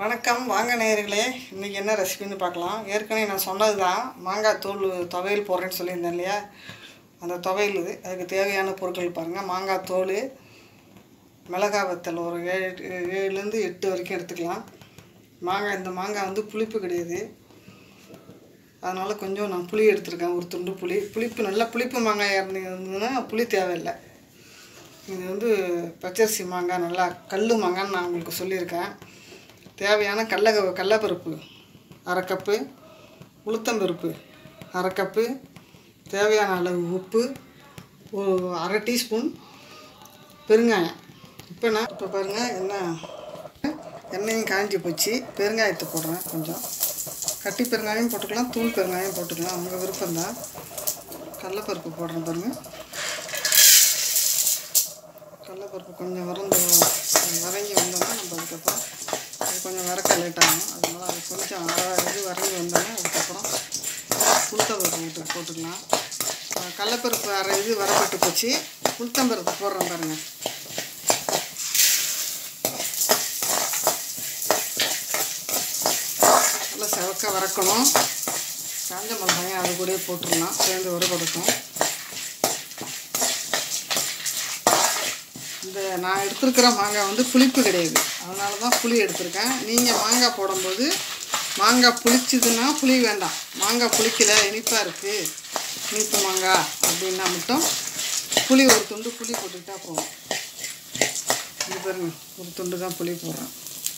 வணக்கம் வாங்க நேயர்களே இன்றைக்கி என்ன ரெசிபின்னு பார்க்கலாம் ஏற்கனவே நான் சொன்னது தான் மாங்காய் தோல் துவையல் போடுறேன்னு சொல்லியிருந்தேன் இல்லையா அந்த துவையல் இது அதுக்கு தேவையான பொருட்கள் பாருங்கள் மாங்காய் தோல் மிளகாய் வத்தல் ஒரு ஏழு ஏழுலேருந்து எட்டு வரைக்கும் எடுத்துக்கலாம் மாங்காய் இந்த மாங்காய் வந்து புளிப்பு கிடையாது அதனால் கொஞ்சம் நான் புளி எடுத்திருக்கேன் ஒரு துண்டு புளி புளிப்பு நல்லா புளிப்பு மாங்காய் இருந்ததுன்னா புளி தேவையில்லை இது வந்து பச்சரிசி மாங்காய் நல்லா கல் மாங்கான்னு நான் உங்களுக்கு சொல்லியிருக்கேன் தேவையான கடல கடலப்பருப்பு அரை கப்பு உளுத்தம்பருப்பு அரை கப்பு தேவையான அளவு உப்பு ஒரு அரை டீஸ்பூன் பெருங்காயம் இப்போ நான் இப்போ பாருங்கள் என்ன எண்ணெயும் காஞ்சி போச்சு பெருங்காயத்தை போடுறேன் கொஞ்சம் கட்டி பெருங்காயம் போட்டுக்கலாம் தூள் பெருங்காயம் போட்டுக்கலாம் உங்கள் விருப்பம்தான் கடலப்பருப்பு போடுறேன் பாருங்கள் கடலப்பருப்பு கொஞ்சம் வறந்து வதங்கி வந்தோன்னா நம்ம அதுக்கப்புறம் அது கொஞ்சம் வறக்க லேட் ஆகும் அதனால் அது கொஞ்சம் அர- இது வதங்கி வந்தோடனே அதுக்கப்புறம் உளுத்தம்பருப்பு போட்டு போட்டுக்கலாம் அஹ் கடலப்பருப்பு அரை இது வரப்பட்டு போச்சு உளுத்தம்பருப்பு போடுறேன் பாருங்கள் நல்லா செவக்க வறக்கணும் காஞ்ச மிளகாயும் அது கூடயே போட்டுடலாம் சேர்ந்து வறுபடுத்தும் இந்த நான் எடுத்துருக்கிற மாங்காய் வந்து புளிப்பு கிடையாது அதனால தான் புளி எடுத்திருக்கேன் நீங்கள் மாங்காய் போடும்போது மாங்காய் புளிச்சுதுன்னா புளி வேண்டாம் மாங்காய் புளிக்கல இனிப்பாக இருக்குது இனிப்பு மாங்காய் அப்படின்னா மட்டும் புளி ஒரு துண்டு புளி போட்டுக்கிட்டா போதும் இது பாருங்க ஒரு துண்டு தான் புளி போடுறேன்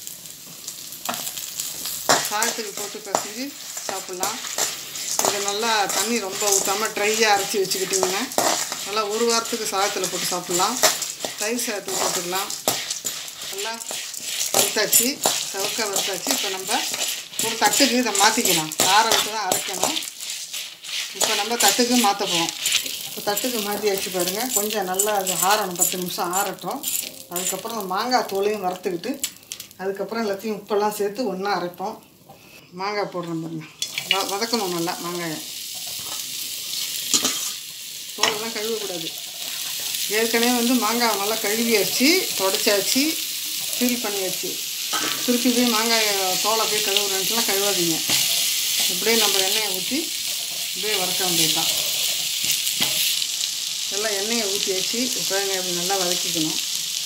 சாதத்துக்கு போட்டு பிசைஞ்சு சாப்பிட்லாம் இது நல்லா தண்ணி ரொம்ப ஊற்றாமல் ட்ரையாக அரைச்சி வச்சுக்கிட்டிங்கன்னா நல்லா ஒரு வாரத்துக்கு சாதத்தில் போட்டு சாப்பிட்லாம் தயிர் சாதத்துக்கு போட்டுக்கலாம் நல்லா வறுத்தாச்சு சவுக்க வறுத்தாச்சு இப்போ நம்ம ஒரு தட்டுக்கு இதை மாற்றிக்கலாம் ஆற விட்டு தான் அரைக்கணும் இப்போ நம்ம தட்டுக்கு மாற்ற போகிறோம் இப்போ தட்டுக்கு மாற்றி வச்சு பாருங்கள் கொஞ்சம் நல்லா அது ஆறணும் பத்து நிமிஷம் ஆறட்டும் அதுக்கப்புறம் அந்த மாங்காய் தோலையும் வறுத்துக்கிட்டு அதுக்கப்புறம் எல்லாத்தையும் உப்பெல்லாம் சேர்த்து ஒன்றா அரைப்போம் மாங்காய் போடுறோம் பாருங்க வ வதக்கணும் நல்லா மாங்காயை தோலெல்லாம் கழுவக்கூடாது ஏற்கனவே வந்து மாங்காய் நல்லா கழுவியாச்சு தொடச்சாச்சு சீல் பண்ணியாச்சு திருப்பி போய் மாங்காயை தோலை போய் கழுவுறேன்ட்டுலாம் கழுவாதீங்க இப்படியே நம்ம எண்ணெயை ஊற்றி இப்படியே வறுக்க வேண்டியது தான் எல்லாம் எண்ணெயை ஊற்றியாச்சு இப்போ அப்படி நல்லா வதக்கிக்கணும்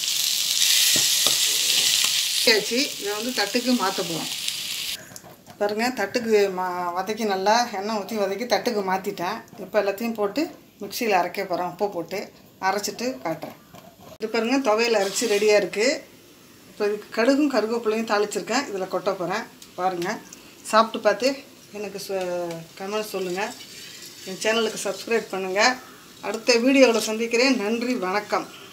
வதக்கியாச்சு இதை வந்து தட்டுக்கு மாற்ற போகிறோம் பாருங்கள் தட்டுக்கு மா வதக்கி நல்லா எண்ணெய் ஊற்றி வதக்கி தட்டுக்கு மாற்றிட்டேன் இப்போ எல்லாத்தையும் போட்டு மிக்சியில் அரைக்க போகிறேன் உப்பு போட்டு அரைச்சிட்டு காட்டுறேன் இது பாருங்கள் துவையல் அரைச்சி ரெடியாக இருக்குது இப்போ இதுக்கு கடுகும் கருவேப்பிலையும் தாளிச்சிருக்கேன் இதில் கொட்ட போகிறேன் பாருங்கள் சாப்பிட்டு பார்த்து எனக்கு கமெண்ட் சொல்லுங்கள் என் சேனலுக்கு சப்ஸ்கிரைப் பண்ணுங்கள் அடுத்த வீடியோவில் சந்திக்கிறேன் நன்றி வணக்கம்